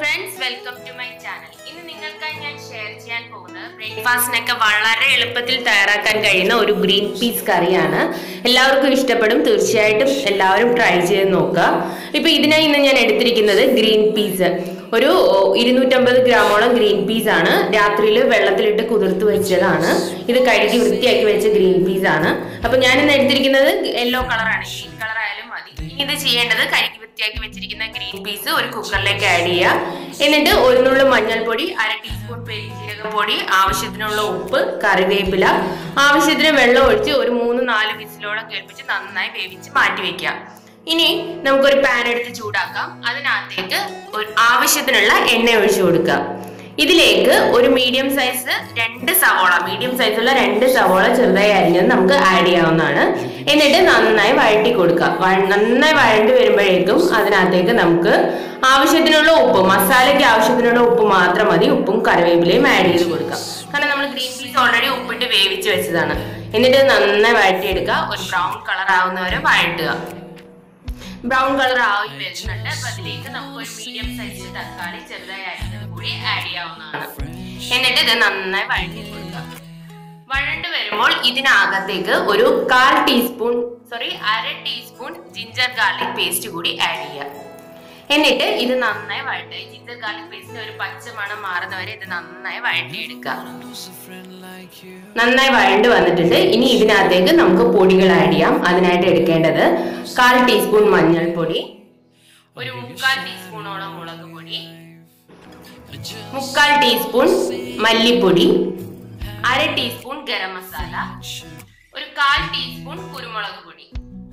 friends welcome to my channel ഇന്ന് നിങ്ങൾക്കായി ഞാൻ ഷെയർ ചെയ്യാൻ പോകുന്നത് ബ്രേക്ക്ഫാസ്റ്റിനൊക്കെ വളരെ എളുപ്പത്തിൽ തയ്യാറാക്കാൻ കഴിയുന്ന ഒരു ഗ്രീൻ പീസ് കറിയാണ് എല്ലാവർക്കും ഇഷ്ടപ്പെടും തീർച്ചയായിട്ടും എല്ലാവരും ട്രൈ ചെയ്ത് നോക്കുക ഇപ്പൊ ഇതിനായി ഇന്ന് ഞാൻ എടുത്തിരിക്കുന്നത് ഗ്രീൻ പീസ് ഒരു ഇരുന്നൂറ്റമ്പത് ഗ്രാമോളം ഗ്രീൻ പീസ് ആണ് രാത്രിയിൽ വെള്ളത്തിലിട്ട് കുതിർത്ത് വെച്ചതാണ് ഇത് കഴുകി വൃത്തിയാക്കി വെച്ച ഗ്രീൻ പീസ് ആണ് അപ്പൊ ഞാൻ ഇന്ന് എടുത്തിരിക്കുന്നത് യെല്ലോ കളറാണ് ഗ്രീൻ കളർ ആയാലും മതി ഇനി ഇത് ചെയ്യേണ്ടത് കഴുകി വൃത്തിയാക്കി വെച്ചിരിക്കുന്ന ഗ്രീൻ പീസ് ഒരു കുക്കറിലേക്ക് ആഡ് ചെയ്യുക എന്നിട്ട് ഒരു നുള്ളു മഞ്ഞൾപ്പൊടി അര ടീസ്പൂൺ പെരിഞ്ജീരകപ്പൊടി ആവശ്യത്തിനുള്ള ഉപ്പ് കറിവേപ്പില ആവശ്യത്തിന് വെള്ളം ഒഴിച്ച് ഒരു മൂന്ന് നാല് വിസിലോളം കേൾപ്പിച്ച് നന്നായി വേവിച്ച് മാറ്റി വെക്കുക ഇനി നമുക്കൊരു പാൻ എടുത്ത് ചൂടാക്കാം അതിനകത്തേക്ക് ഒരു ആവശ്യത്തിനുള്ള എണ്ണ ഒഴിച്ചു കൊടുക്കുക ഇതിലേക്ക് ഒരു മീഡിയം സൈസ് രണ്ട് സവോള മീഡിയം സൈസുള്ള രണ്ട് സവോള ചെറുതായി അരിഞ്ഞത് നമുക്ക് ആഡ് ചെയ്യാവുന്നതാണ് എന്നിട്ട് നന്നായി വഴറ്റി കൊടുക്കുക വഴ- നന്നായി വഴണ്ടി വരുമ്പോഴേക്കും അതിനകത്തേക്ക് നമുക്ക് ആവശ്യത്തിനുള്ള ഉപ്പ് മസാലയ്ക്ക് ആവശ്യത്തിനുള്ള ഉപ്പ് മാത്രം മതി ഉപ്പും കറിവേപ്പിലയും ആഡ് ചെയ്ത് കൊടുക്കാം കാരണം നമ്മൾ ഗ്രീൻ പീസ് ഓൾറെഡി ഉപ്പിട്ട് വേവിച്ച് വെച്ചതാണ് എന്നിട്ട് നന്നായി വഴറ്റിയെടുക്കുക ഒരു ബ്രൗൺ കളർ ആവുന്നവരെ വഴറ്റുക ബ്രൗൺ കളർ ആയി വരുന്നുണ്ട് അപ്പൊ അതിലേക്ക് നമുക്ക് ഒരു മീഡിയം സൈസ് തക്കാളി ചെറുതായി അരിഞ്ഞത് കൂടി ആഡ് ചെയ്യാവുന്നതാണ് എന്നിട്ട് ഇത് നന്നായി വഴറ്റി കൊടുക്കുക വഴണ്ട് വരുമ്പോൾ ഇതിനകത്തേക്ക് ഒരു കാൽ ടീസ്പൂൺ സോറി അര ടീസ്പൂൺ ജിഞ്ചർ ഗാർലിക് പേസ്റ്റ് കൂടി ആഡ് ചെയ്യുക എന്നിട്ട് ഇത് നന്നായി വഴറ്റുക ഈ ജിഞ്ചർ ഗാർലിക് പേസ്റ്റിന്റെ ഒരു പച്ച മണം മാറുന്നവരെ ഇത് നന്നായി വഴറ്റിയെടുക്കുക നന്നായി വഴണ്ട് വന്നിട്ടുണ്ട് ഇനി ഇതിനകത്തേക്ക് നമുക്ക് പൊടികൾ ആഡ് ചെയ്യാം അതിനായിട്ട് എടുക്കേണ്ടത് കാൽ ടീസ്പൂൺ മഞ്ഞൾപ്പൊടി ഒരു മുക്കാൽ ടീസ്പൂണോളം മുളക് പൊടി മുക്കാൽ ടീസ്പൂൺ മല്ലിപ്പൊടി അര ടീസ്പൂൺ ഗരം മസാല ഒരു കാൽ ടീസ്പൂൺ കുരുമുളക് പൊടി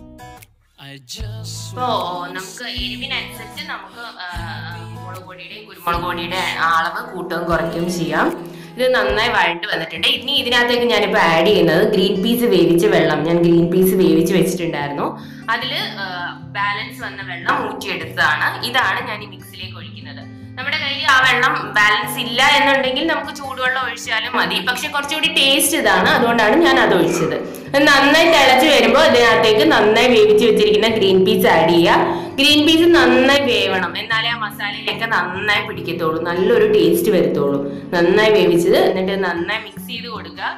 ഇപ്പോ നമുക്ക് എരിവിനനുസരിച്ച് നമുക്ക് ആ, മുളക് പൊടിയുടെയും കുരുമുളക് പൊടിയുടെ അളവ് കൂട്ടുകയും കുറയ്ക്കുകയും ചെയ്യാം ഇത് നന്നായി വഴണ്ട് വന്നിട്ടുണ്ട് ഇനി ഇതിനകത്തേക്ക് ഞാനിപ്പോൾ ആഡ് ചെയ്യുന്നത് ഗ്രീൻ പീസ് വേവിച്ച വെള്ളം ഞാൻ ഗ്രീൻ പീസ് വേവിച്ച് വെച്ചിട്ടുണ്ടായിരുന്നു അതിൽ ബാലൻസ് വന്ന വെള്ളം ഊറ്റിയെടുത്തതാണ് ഇതാണ് ഞാൻ ഈ മിക്സിലേക്ക് ഒഴിക്കുന്നത് നമ്മുടെ കയ്യിൽ ആ വെള്ളം ബാലൻസ് ഇല്ല എന്നുണ്ടെങ്കിൽ നമുക്ക് ചൂടുവെള്ളം ഒഴിച്ചാലും മതി പക്ഷെ കുറച്ചുകൂടി ടേസ്റ്റ് ഇതാണ് അതുകൊണ്ടാണ് ഞാൻ അത് ഒഴിച്ചത് അത് നന്നായി തിളച്ച് വരുമ്പോൾ അതിനകത്തേക്ക് നന്നായി വേവിച്ച് വെച്ചിരിക്കുന്ന ഗ്രീൻ പീസ് ആഡ് ചെയ്യുക ഗ്രീൻ പീസ് നന്നായി വേവണം എന്നാലേ ആ മസാലയിലേക്ക് നന്നായി പിടിക്കത്തുള്ളൂ നല്ലൊരു ടേസ്റ്റ് വരത്തുള്ളൂ നന്നായി വേവിച്ചത് എന്നിട്ട് നന്നായി മിക്സ് ചെയ്ത് കൊടുക്കുക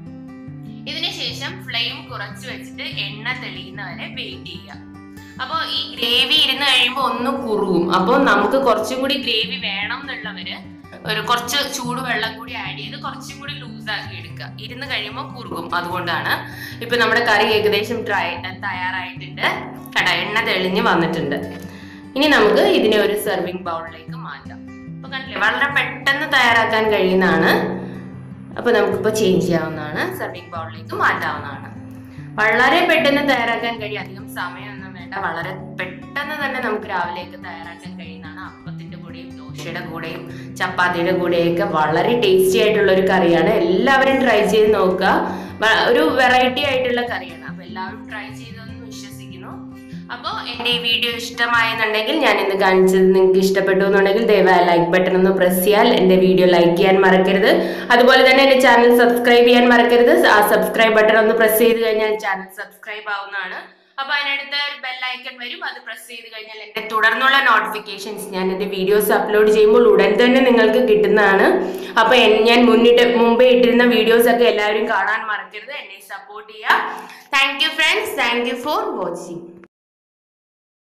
ഇതിന് ശേഷം ഫ്ലെയിം കുറച്ച് വെച്ചിട്ട് എണ്ണ തെളിയുന്നവരെ വെയിറ്റ് ചെയ്യുക അപ്പോൾ ഈ ഗ്രേവി ഇരുന്ന് കഴിയുമ്പോൾ ഒന്ന് കുറുകും അപ്പോൾ നമുക്ക് കുറച്ചും കൂടി ഗ്രേവി വേണം എന്നുള്ളവര് ഒരു കുറച്ച് ചൂടുവെള്ളം കൂടി ആഡ് ചെയ്ത് കുറച്ചും കൂടി ലൂസ് ആക്കി എടുക്കുക ഇരുന്ന് കഴിയുമ്പോൾ കുറുകും അതുകൊണ്ടാണ് ഇപ്പൊ നമ്മുടെ കറി ഏകദേശം ട്രൈ തയ്യാറായിട്ടുണ്ട് കട എണ്ണ തെളിഞ്ഞ് വന്നിട്ടുണ്ട് ഇനി നമുക്ക് ഇതിനെ ഒരു സെർവിങ് ബൗളിലേക്ക് മാറ്റാം അപ്പൊ കണ്ടില്ലേ വളരെ പെട്ടെന്ന് തയ്യാറാക്കാൻ കഴിയുന്നതാണ് അപ്പൊ നമുക്കിപ്പോ ചേഞ്ച് ചെയ്യാവുന്നതാണ് സെർവിങ് ബൗളിലേക്ക് മാറ്റാവുന്നതാണ് വളരെ പെട്ടെന്ന് തയ്യാറാക്കാൻ കഴിയും അധികം സമയമൊന്നും വേണ്ട വളരെ പെട്ടെന്ന് തന്നെ നമുക്ക് രാവിലെയൊക്കെ തയ്യാറാക്കാൻ കഴിയുന്നതാണ് അപ്പത്തിന്റെ കൂടെയും ദോശയുടെ കൂടെയും ചപ്പാത്തിയുടെ കൂടെയൊക്കെ വളരെ ടേസ്റ്റി ആയിട്ടുള്ള ഒരു കറിയാണ് എല്ലാവരും ട്രൈ ചെയ്ത് നോക്കുക വ- ഒരു വെറൈറ്റി ആയിട്ടുള്ള കറിയാണ് അപ്പൊ എല്ലാവരും ട്രൈ ചെയ്തെന്ന് വിശ്വസിക്കുന്നു അപ്പോൾ എൻ്റെ ഈ വീഡിയോ ഇഷ്ടമായെന്നുണ്ടെങ്കിൽ ഞാൻ ഇന്ന് കാണിച്ചത് നിങ്ങൾക്ക് ഇഷ്ടപ്പെട്ടു എന്നുണ്ടെങ്കിൽ ദയവായി ലൈക്ക് ബട്ടൺ ഒന്ന് പ്രസ് ചെയ്യാൽ എൻ്റെ വീഡിയോ ലൈക്ക് ചെയ്യാൻ മറക്കരുത് അതുപോലെ തന്നെ എൻ്റെ ചാനൽ സബ്സ്ക്രൈബ് ചെയ്യാൻ മറക്കരുത് ആ സബ്സ്ക്രൈബ് ബട്ടൺ ഒന്ന് പ്രസ് ചെയ്ത് കഴിഞ്ഞാൽ ചാനൽ സബ്സ്ക്രൈബ് ആവുന്നതാണ് അപ്പൊ അതിനടുത്ത് ഒരു ബെൽ ഐക്കൺ വരും അത് പ്രസ് ചെയ്ത് കഴിഞ്ഞാൽ എൻ്റെ തുടർന്നുള്ള നോട്ടിഫിക്കേഷൻസ് ഞാൻ എൻ്റെ വീഡിയോസ് അപ്ലോഡ് ചെയ്യുമ്പോൾ ഉടൻ തന്നെ നിങ്ങൾക്ക് കിട്ടുന്നതാണ് അപ്പൊ എൻ- ഞാൻ മുന്നിട്ട് മുമ്പേ ഇട്ടിരുന്ന വീഡിയോസ് ഒക്കെ എല്ലാവരും കാണാൻ മറക്കരുത് എന്നെ സപ്പോർട്ട് ചെയ്യുക thank you friends thank you for watching